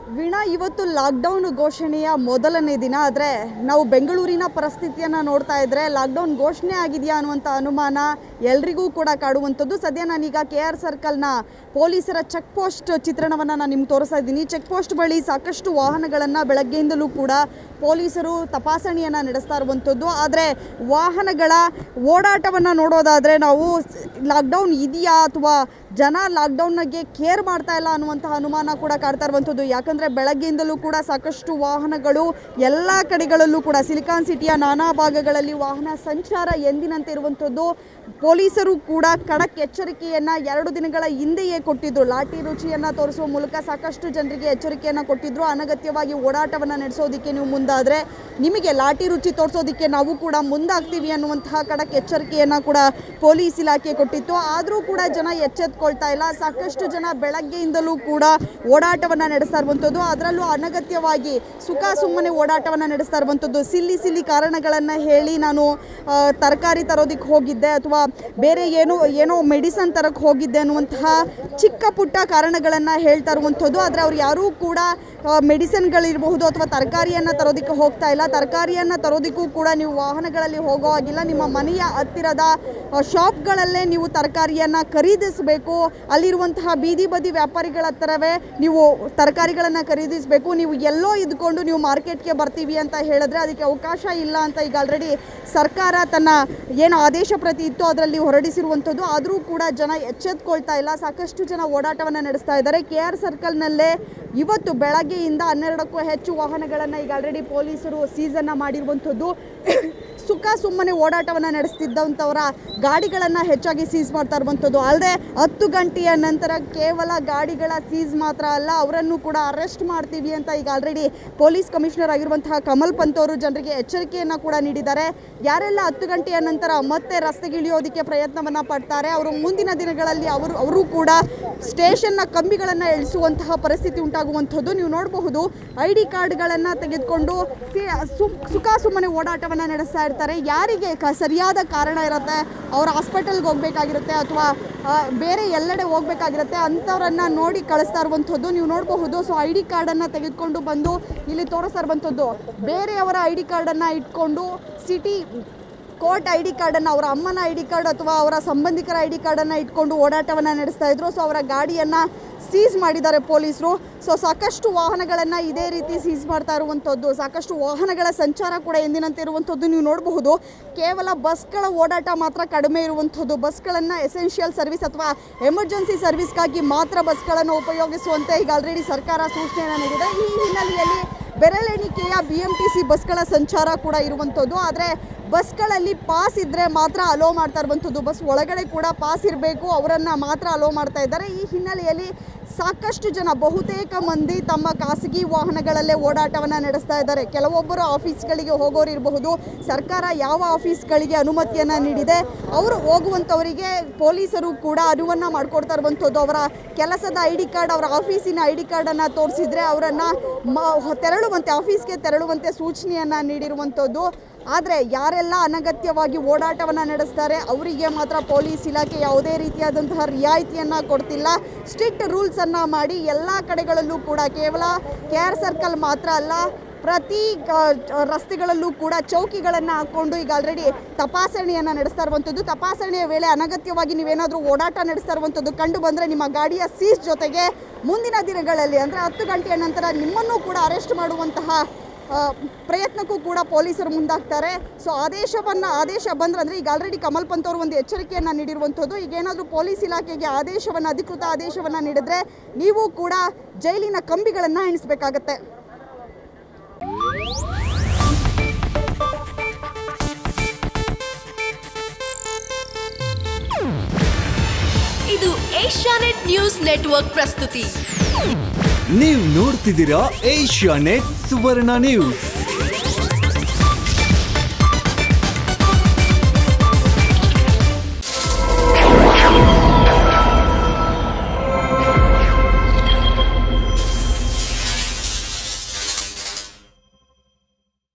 ವೀಣಾ ಇವತ್ತು ಲಾಕ್ಡೌನ್ ಘೋಷಣೆಯ ಮೊದಲನೇ ದಿನ ಆದರೆ ನಾವು ಬೆಂಗಳೂರಿನ ಪರಿಸ್ಥಿತಿಯನ್ನು ನೋಡ್ತಾ ಇದ್ರೆ ಲಾಕ್ಡೌನ್ ಘೋಷಣೆ ಆಗಿದೆಯಾ ಅನ್ನುವಂಥ ಅನುಮಾನ ಎಲ್ರಿಗೂ ಕೂಡ ಕಾಡುವಂಥದ್ದು ಸದ್ಯ ನಾನೀಗ ಕೆ ಆರ್ ಸರ್ಕಲ್ನ ಪೊಲೀಸರ ಚೆಕ್ ಪೋಸ್ಟ್ ಚಿತ್ರಣವನ್ನು ನಾನು ನಿಮ್ಗೆ ತೋರಿಸ್ತಾ ಇದ್ದೀನಿ ಚೆಕ್ ಪೋಸ್ಟ್ ಬಳಿ ಸಾಕಷ್ಟು ವಾಹನಗಳನ್ನು ಬೆಳಗ್ಗೆಯಿಂದಲೂ ಕೂಡ ಪೊಲೀಸರು ತಪಾಸಣೆಯನ್ನು ನಡೆಸ್ತಾ ಇರುವಂಥದ್ದು ಆದರೆ ವಾಹನಗಳ ಓಡಾಟವನ್ನು ನೋಡೋದಾದರೆ ನಾವು ಲಾಕ್ಡೌನ್ ಇದೆಯಾ ಅಥವಾ ಜನ ಲಾಕ್ಡೌನ್ಗೆ ಕೇರ್ ಮಾಡ್ತಾ ಇಲ್ಲ ಅನ್ನುವಂತಹ ಅನುಮಾನ ಕೂಡ ಕಾಡ್ತಾ ಇರುವಂಥದ್ದು ಯಾಕಂದರೆ ಬೆಳಗ್ಗೆಯಿಂದಲೂ ಕೂಡ ಸಾಕಷ್ಟು ವಾಹನಗಳು ಎಲ್ಲ ಕಡೆಗಳಲ್ಲೂ ಕೂಡ ಸಿಲಿಕಾನ್ ಸಿಟಿಯ ನಾನಾ ಭಾಗಗಳಲ್ಲಿ ವಾಹನ ಸಂಚಾರ ಎಂದಿನಂತೆ ಇರುವಂಥದ್ದು ಪೊಲೀಸರು ಕೂಡ ಖಡಕ್ ಎಚ್ಚರಿಕೆಯನ್ನು ಎರಡು ದಿನಗಳ ಹಿಂದೆಯೇ ಕೊಟ್ಟಿದ್ರು ಲಾಠಿ ರುಚಿಯನ್ನು ತೋರಿಸುವ ಮೂಲಕ ಸಾಕಷ್ಟು ಜನರಿಗೆ ಎಚ್ಚರಿಕೆಯನ್ನು ಕೊಟ್ಟಿದ್ರು ಅನಗತ್ಯವಾಗಿ ಓಡಾಟವನ್ನು ನಡೆಸೋದಕ್ಕೆ ನೀವು ಮುಂದಾದರೆ ನಿಮಗೆ ಲಾಠಿ ರುಚಿ ತೋರಿಸೋದಕ್ಕೆ ನಾವು ಕೂಡ ಮುಂದಾಗ್ತೀವಿ ಅನ್ನುವಂತಹ ಖಡಕ್ ಎಚ್ಚರಿಕೆಯನ್ನು ಕೂಡ ಪೊಲೀಸ್ ಇಲಾಖೆ ಕೊಟ್ಟಿತ್ತು ಆದರೂ ಕೂಡ ಜನ ಎಚ್ಚೆತ್ಕೊಳ್ತಾ ಇಲ್ಲ ಸಾಕಷ್ಟು ಜನ ಬೆಳಗ್ಗೆಯಿಂದಲೂ ಕೂಡ ಓಡಾಟವನ್ನು ನಡೆಸ್ತಾ ಇರುವಂಥದ್ದು ಅದರಲ್ಲೂ ಅನಗತ್ಯವಾಗಿ ಸುಖ ಸುಮ್ಮನೆ ಓಡಾಟವನ್ನು ನಡೆಸ್ತಾ ಇರುವಂಥದ್ದು ಸಿಲ್ಲಿ ಸಿಲ್ಲಿ ಕಾರಣಗಳನ್ನು ಹೇಳಿ ನಾನು ತರಕಾರಿ ತರೋದಕ್ಕೆ ಹೋಗಿದ್ದೆ ಅಥವಾ ಬೇರೆ ಏನೋ ಏನೋ ಮೆಡಿಸನ್ ತರಕ್ಕೆ ಹೋಗಿದ್ದೆ ಅನ್ನುವಂತಹ ಚಿಕ್ಕ ಪುಟ್ಟ ಕಾರಣಗಳನ್ನು ಹೇಳ್ತಾ ಇರುವಂಥದ್ದು ಆದರೆ ಅವ್ರು ಯಾರೂ ಕೂಡ ಮೆಡಿಸಿನ್ಗಳಿರಬಹುದು ಅಥವಾ ತರಕಾರಿಯನ್ನು ತರೋದಕ್ಕೆ ಹೋಗ್ತಾ ಇಲ್ಲ ತರಕಾರಿಯನ್ನು ತರೋದಕ್ಕೂ ಕೂಡ ನೀವು ವಾಹನಗಳಲ್ಲಿ ಹೋಗೋ ಹಾಗಿಲ್ಲ ನಿಮ್ಮ ಮನೆಯ ಹತ್ತಿರದ ಆ, ಶಾಪ್ಗಳಲ್ಲೇ ನೀವು ತರಕಾರಿಯನ್ನು ಖರೀದಿಸಬೇಕು ಅಲ್ಲಿರುವಂತಹ ಬೀದಿ ಬದಿ ವ್ಯಾಪಾರಿಗಳ ಹತ್ರವೇ ನೀವು ತರಕಾರಿಗಳನ್ನು ಖರೀದಿಸಬೇಕು ನೀವು ಎಲ್ಲೋ ಇದ್ಕೊಂಡು ನೀವು ಮಾರ್ಕೆಟ್ಗೆ ಬರ್ತೀವಿ ಅಂತ ಹೇಳಿದ್ರೆ ಅದಕ್ಕೆ ಅವಕಾಶ ಇಲ್ಲ ಅಂತ ಈಗ ಆಲ್ರೆಡಿ ಸರ್ಕಾರ ತನ್ನ ಏನು ಆದೇಶ ಪ್ರತಿ ಇತ್ತು ಅದರಲ್ಲಿ ಹೊರಡಿಸಿರುವಂಥದ್ದು ಆದರೂ ಕೂಡ ಜನ ಎಚ್ಚೆತ್ಕೊಳ್ತಾ ಇಲ್ಲ ಸಾಕಷ್ಟು ಜನ ಓಡಾಟವನ್ನು ನಡೆಸ್ತಾ ಇದ್ದಾರೆ ಕೆ ಆರ್ ಸರ್ಕಲ್ನಲ್ಲೇ ಇವತ್ತು ಬೆಳಗ್ಗೆಯಿಂದ ಹನ್ನೆರಡಕ್ಕೂ ಹೆಚ್ಚು ವಾಹನಗಳನ್ನು ಈಗ ಆಲ್ರೆಡಿ ಪೊಲೀಸರು ಸೀಸನ್ನು ಮಾಡಿರುವಂಥದ್ದು ಸುಖ ಸುಮ್ಮನೆ ಓಡಾಟವನ್ನು ನಡೆಸ್ತಿದ್ದಂಥವರ ಗಾಡಿಗಳನ್ನು ಹೆಚ್ಚಾಗಿ ಸೀಸ್ ಮಾಡ್ತಾ ಇರುವಂಥದ್ದು ಅಲ್ಲದೆ ಹತ್ತು ಗಂಟೆಯ ನಂತರ ಕೇವಲ ಗಾಡಿಗಳ ಸೀಸ್ ಮಾತ್ರ ಅಲ್ಲ ಅವರನ್ನು ಕೂಡ ಅರೆಸ್ಟ್ ಮಾಡ್ತೀವಿ ಅಂತ ಈಗ ಆಲ್ರೆಡಿ ಪೊಲೀಸ್ ಕಮಿಷನರ್ ಆಗಿರುವಂತಹ ಕಮಲ್ ಪಂತ್ ಅವರು ಜನರಿಗೆ ಎಚ್ಚರಿಕೆಯನ್ನು ಕೂಡ ನೀಡಿದ್ದಾರೆ ಯಾರೆಲ್ಲ ಹತ್ತು ಗಂಟೆಯ ನಂತರ ಮತ್ತೆ ರಸ್ತೆಗೆ ಇಳಿಯೋದಕ್ಕೆ ಪ್ರಯತ್ನವನ್ನು ಪಡ್ತಾರೆ ಅವರು ಮುಂದಿನ ದಿನಗಳಲ್ಲಿ ಅವರು ಅವರು ಕೂಡ ಸ್ಟೇಷನ್ನ ಕಂಬಿಗಳನ್ನು ಇಳಿಸುವಂತಹ ಪರಿಸ್ಥಿತಿ ಉಂಟಾಗುವಂಥದ್ದು ನೀವು ನೋಡಬಹುದು ಐ ಡಿ ಕಾರ್ಡ್ಗಳನ್ನು ತೆಗೆದುಕೊಂಡು ಸಿ- ಸು- ಸುಖ ಸುಮ್ಮನೆ ಓಡಾಟವನ್ನು ನಡೆಸ್ತಾ ಇರ್ತಾರೆ ಯಾರಿಗೆ ಕ ಸರಿಯಾದ ಕಾರಣ ಇರುತ್ತೆ ಅವ್ರ ಹಾಸ್ಪಿಟಲ್ಗೆ ಹೋಗಬೇಕಾಗಿರುತ್ತೆ ಅಥವಾ ಆ, ಬೇರೆ ಎಲ್ಲೆಡೆ ಹೋಗಬೇಕಾಗಿರುತ್ತೆ ಅಂಥವ್ರನ್ನ ನೋಡಿ ಕಳಿಸ್ತಾ ಇರುವಂಥದ್ದು ನೀವು ನೋಡಬಹುದು ಸೊ ಐ ಡಿ ಕಾರ್ಡನ್ನು ತೆಗೆದುಕೊಂಡು ಬಂದು ಇಲ್ಲಿ ತೋರಿಸ್ತಾ ಇರುವಂಥದ್ದು ಬೇರೆಯವರ ಐ ಡಿ ಕಾರ್ಡನ್ನು ಇಟ್ಕೊಂಡು ಸಿಟಿ ಕೋರ್ಟ್ ಐ ಡಿ ಕಾರ್ಡನ್ನು ಅವರ ಅಮ್ಮನ ಐ ಡಿ ಕಾರ್ಡ್ ಅಥವಾ ಅವರ ಸಂಬಂಧಿಕರ ಐ ಡಿ ಕಾರ್ಡನ್ನು ಇಟ್ಕೊಂಡು ಓಡಾಟವನ್ನು ನಡೆಸ್ತಾ ಇದ್ರು ಸೊ ಅವರ ಗಾಡಿಯನ್ನು ಸೀಸ್ ಮಾಡಿದ್ದಾರೆ ಪೊಲೀಸರು ಸೊ ಸಾಕಷ್ಟು ವಾಹನಗಳನ್ನು ಇದೇ ರೀತಿ ಸೀಸ್ ಮಾಡ್ತಾ ಇರುವಂಥದ್ದು ಸಾಕಷ್ಟು ವಾಹನಗಳ ಸಂಚಾರ ಕೂಡ ಎಂದಿನಂತೆ ಇರುವಂಥದ್ದು ನೀವು ನೋಡಬಹುದು ಕೇವಲ ಬಸ್ಗಳ ಓಡಾಟ ಮಾತ್ರ ಕಡಿಮೆ ಇರುವಂಥದ್ದು ಬಸ್ಗಳನ್ನು ಎಸೆನ್ಷಿಯಲ್ ಸರ್ವಿಸ್ ಅಥವಾ ಎಮರ್ಜೆನ್ಸಿ ಸರ್ವಿಸ್ಗಾಗಿ ಮಾತ್ರ ಬಸ್ಗಳನ್ನು ಉಪಯೋಗಿಸುವಂತೆ ಈಗ ಆಲ್ರೆಡಿ ಸರ್ಕಾರ ಸೂಚನೆಯನ್ನು ನೀಡಿದೆ ಈ ಹಿನ್ನೆಲೆಯಲ್ಲಿ ಬೆರಳೆಣಿಕೆಯ ಬಿ ಎಮ್ ಟಿ ಸಿ ಬಸ್ಗಳ ಸಂಚಾರ ಕೂಡ ಇರುವಂಥದ್ದು ಆದರೆ ಬಸ್ಗಳಲ್ಲಿ ಪಾಸ್ ಇದ್ದರೆ ಮಾತ್ರ ಅಲೋ ಮಾಡ್ತಾ ಇರುವಂಥದ್ದು ಬಸ್ ಒಳಗಡೆ ಕೂಡ ಪಾಸ್ ಇರಬೇಕು ಅವರನ್ನು ಮಾತ್ರ ಅಲೋ ಮಾಡ್ತಾ ಇದ್ದಾರೆ ಈ ಹಿನ್ನೆಲೆಯಲ್ಲಿ ಸಾಕಷ್ಟು ಜನ ಬಹುತೇಕ ಮಂದಿ ತಮ್ಮ ಖಾಸಗಿ ವಾಹನಗಳಲ್ಲೇ ಓಡಾಟವನ್ನು ನಡೆಸ್ತಾ ಇದ್ದಾರೆ ಕೆಲವೊಬ್ಬರು ಆಫೀಸ್ಗಳಿಗೆ ಹೋಗೋರು ಇರಬಹುದು ಸರ್ಕಾರ ಯಾವ ಆಫೀಸ್ಗಳಿಗೆ ಅನುಮತಿಯನ್ನು ನೀಡಿದೆ ಅವರು ಹೋಗುವಂಥವರಿಗೆ ಪೊಲೀಸರು ಕೂಡ ಅನುವನ್ನು ಮಾಡಿಕೊಡ್ತಾ ಇರುವಂಥದ್ದು ಅವರ ಕೆಲಸದ ಐ ಡಿ ಕಾರ್ಡ್ ಅವರ ಆಫೀಸಿನ ಐ ಡಿ ಕಾರ್ಡನ್ನು ತೋರಿಸಿದ್ರೆ ಅವರನ್ನು ಮ ತೆರಳುವಂತೆ ಆಫೀಸ್ಗೆ ತೆರಳುವಂತೆ ಸೂಚನೆಯನ್ನು ನೀಡಿರುವಂಥದ್ದು ಆದರೆ ಯಾರೆಲ್ಲ ಅನಗತ್ಯವಾಗಿ ಓಡಾಟವನ್ನು ನಡೆಸ್ತಾರೆ ಅವರಿಗೆ ಮಾತ್ರ ಪೊಲೀಸ್ ಇಲಾಖೆ ಯಾವುದೇ ರೀತಿಯಾದಂತಹ ರಿಯಾಯಿತಿಯನ್ನು ಕೊಡ್ತಿಲ್ಲ ಸ್ಟ್ರಿಕ್ಟ್ ರೂಲ್ಸನ್ನು ಮಾಡಿ ಎಲ್ಲ ಕಡೆಗಳಲ್ಲೂ ಕೂಡ ಕೇವಲ ಕೆ ಆರ್ ಸರ್ಕಲ್ ಮಾತ್ರ ಅಲ್ಲ ಪ್ರತಿ ಕ- ರಸ್ತೆಗಳಲ್ಲೂ ಕೂಡ ಚೌಕಿಗಳನ್ನು ಹಾಕ್ಕೊಂಡು ಈಗ ಆಲ್ರೆಡಿ ತಪಾಸಣೆಯನ್ನು ನಡೆಸ್ತಾ ಇರುವಂಥದ್ದು ತಪಾಸಣೆಯ ವೇಳೆ ಅನಗತ್ಯವಾಗಿ ನೀವೇನಾದರೂ ಓಡಾಟ ನಡೆಸ್ತಾ ಇರುವಂಥದ್ದು ಕಂಡು ಬಂದರೆ ನಿಮ್ಮ ಗಾಡಿಯ ಸೀಸ್ ಜೊತೆಗೆ ಮುಂದಿನ ದಿನಗಳಲ್ಲಿ ಅಂದರೆ ಹತ್ತು ಗಂಟೆಯ ನಂತರ ನಿಮ್ಮನ್ನು ಕೂಡ ಅರೆಸ್ಟ್ ಮಾಡುವಂತಹ ಆ, ಪ್ರಯತ್ನಕ್ಕೂ ಕೂಡ ಪೊಲೀಸರು ಮುಂದಾಗ್ತಾರೆ ಸೊ ಆದೇಶವನ್ನು ಆದೇಶ ಬಂದ್ರೆ ಅಂದರೆ ಈಗ ಆಲ್ರೆಡಿ ಕಮಲ್ ಪಂತ್ ಅವರು ಒಂದು ಎಚ್ಚರಿಕೆಯನ್ನು ನೀಡಿರುವಂಥದ್ದು ಈಗ ಏನಾದರೂ ಪೊಲೀಸ್ ಇಲಾಖೆಗೆ ಆದೇಶವನ್ನು ಅಧಿಕೃತ ಆದೇಶವನ್ನು ನೀಡಿದ್ರೆ ನೀವು ಕೂಡ ಜೈಲಿನ ಕಂಬಿಗಳನ್ನು ಎಣಿಸಬೇಕಾಗತ್ತೆ ಇದು ಏಷ್ಯಾನೆಟ್ ನ್ಯೂಸ್ ನೆಟ್ವರ್ಕ್ ಪ್ರಸ್ತುತಿ ನೀವು ನೋಡ್ತಿದ್ದೀರಾ ಏಷ್ಯಾ ನೆಟ್ ಸುವರ್ಣ ನ್ಯೂಸ್